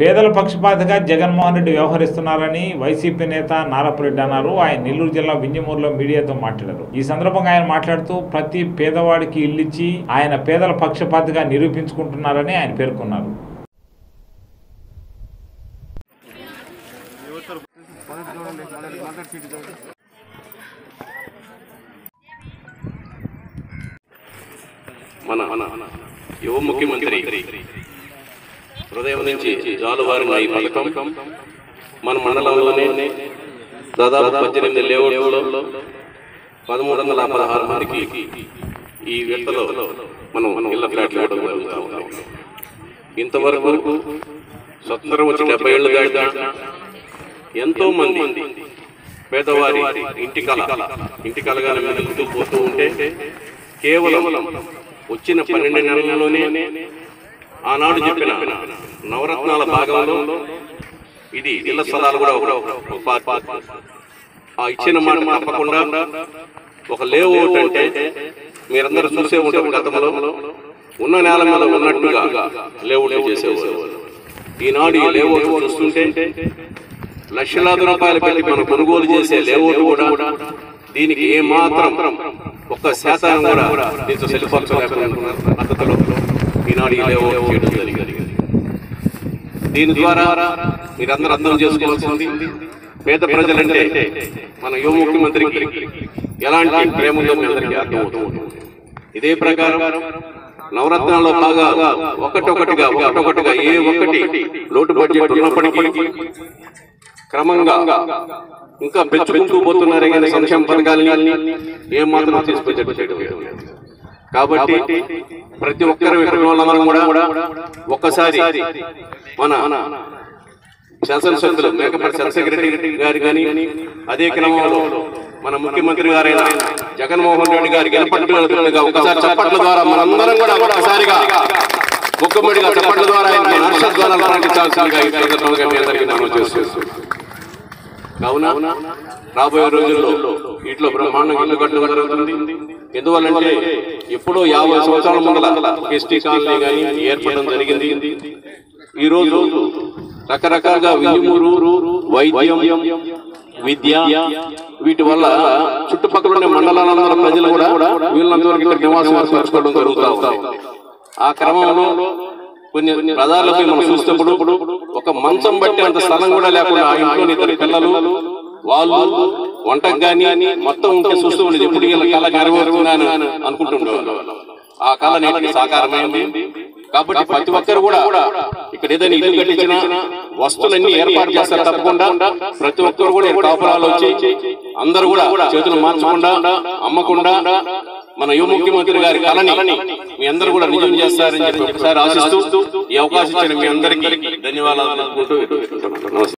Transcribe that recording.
పేదల పక్షపాతగా జగన్మోహన్ రెడ్డి వ్యవహరిస్తున్నారని వైసీపీ నేత నారపురెడ్డి అన్నారు ఆయన నెల్లూరు జిల్లా వింజమూరులో మీడియాతో మాట్లాడారు ఈ సందర్భంగా ఆయన మాట్లాడుతూ ప్రతి పేదవాడికి ఇల్లిచ్చి ఆయన పేదల పక్షపాతగా నిరూపించుకుంటున్నారని ఆయన పేర్కొన్నారు మన యువ ముఖ్యమంత్రి హృదయం నుంచి జాలువారిన ఈ పథకం మన మండలంలోనే దాదాపు పద్దెనిమిది లేఅవుట్లో పదమూడు వందల పదహారు మందికి ఈ విడతలో మనం ఇళ్ల ఫ్లాట్లు ఇవ్వడం జరుగుతూ ఉంది ఇంతవరకు స్వతంత్రం వచ్చి డెబ్బై ఏళ్ళు దాటినా ఎంతో మంది పేదవారి ఇంటి కల ఇంటి కలగానే మెదులుతూ పోతూ ఉంటే కేవలం వచ్చిన పన్నెండు నెలల్లోనే ఆనాడు చెప్పిన నవరత్నాల భాగంలో ఇది ఇళ్ల స్థలాలు కూడా ఒక- ఒక పార్ట్. ఆ ఇచ్చిన మాట తప్పకుండా ఒక లేఅవుట్ అంటే మీరందరూ చూసే ఉంటారు గతంలో ఉన్న నేల మీద ఉన్నట్టుగా లేఅవుట్ చేసేవారు ఈనాడు ఈ లేఅవుట్ చూస్తుంటే లక్షలాది రూపాయలు పెట్టి మనం కొనుగోలు చేసే లేఅవుట్ కూడా దీనికి ఏ మాత్రం ఒక్క శాతం కూడా దీంతో సెల్ఫాల్సలేకుండా పద్ధతిలో ఈనాడు ఈ లేఅవుట్ చేయడం జరిగింది దీని ద్వారా మీరందరూ అర్థం చేసుకోవాల్సింది పేద ప్రజలంటే మన యువ ముఖ్యమంత్రికి ఎలాంటి ప్రేమ ఉందో మీ అందరికీ అర్థమవుతుంది ఇదే ప్రకారం నవరత్నాల్లో బాగా ఒకటొకటిగా ఒకటొకటిగా ఏ ఒక్కటి లోటు బడ్జెట్ ఉన్నప్పటికీ క్రమంగా ఇంకా పెంచుకుంటూ పోతున్నారే కానీ సంక్షేమ పథకాలని ఏం మాత్రం తీసుకొచ్చేట్టు చేయడం లేదు. కాబట్టి ప్రతి ఒక్కరు ఇక్కడ ఉన్న వాళ్ళందరం కూడా ఒక్కసారి మన శాసనసభ్యులు మేకపల్లి చంద్రశేఖర గారు కానీ అదే క్రమంలో మన ముఖ్యమంత్రి గారైన జగన్మోహన్ రెడ్డి గారి గెలపట్టుగా ఒకసారి చప్పట్ల ద్వారా మనందరం కూడా ఒక్కసారిగా ముఖ్యమంత్రిగా చప్పట్ల ద్వారా ఆయన మన హర్ష ద్వారాలు ప్రకటించాల్సిందిగా ఈ సందర్భంగా మీ అందరికీ మనం చేస్తున్నాం కావున రాబోయే రోజుల్లో ఇట్లా బ్రహ్మాండంగా ఇల్లు కట్టడం జరుగుతుంది ఎందువల్లంటే ఎప్పుడో యాభై సంవత్సరాల ముందల ఎస్టీ కాలనీ కానీ ఏర్పడడం జరిగింది ఈ రోజు రకరకాలుగా విలుమూరు వైద్యం విద్య వీటి వల్ల చుట్టుపక్కల ఉండే మండలాల ప్రజలు కూడా వీళ్ళందరికీ ఇక్కడ నివాసం ఏర్పరచుకోవడం జరుగుతూ ఉంది ఆ క్రమంలో కొన్ని రథాలపై మనం చూసినప్పుడు ఒక మంచం బట్టి అంత స్థలం కూడా లేకుండా ఆ ఇంట్లో ఇద్దరు పిల్లలు వాళ్ళు వంటకు గాని మొత్తం ఉంటే చూస్తూ ఉండేది ఎప్పుడు వీళ్ళ కళ నెరవేరుతున్నాను అనుకుంటుండేవాళ్ళు ఆ కళ నేటికి సాకారమైంది కాబట్టి ప్రతి ఒక్కరు కూడా ఇక్కడ ఏదైనా ఇల్లు కట్టించిన వస్తువులన్నీ ఏర్పాటు చేస్తారు తప్పకుండా ప్రతి ఒక్కరు కూడా ఇక్కడ కాపురాలు వచ్చి అందరూ కూడా చేతులు మార్చకుండా అమ్మకుండా మన యువ ముఖ్యమంత్రి గారి కళని మీ అందరూ కూడా నిజం చేస్తారని చెప్పి ఒకసారి ఆశిస్తూ ఈ అవకాశం ఇచ్చిన మీ అందరికీ ధన్యవాదాలు తెలుపుకుంటూ నమస్తే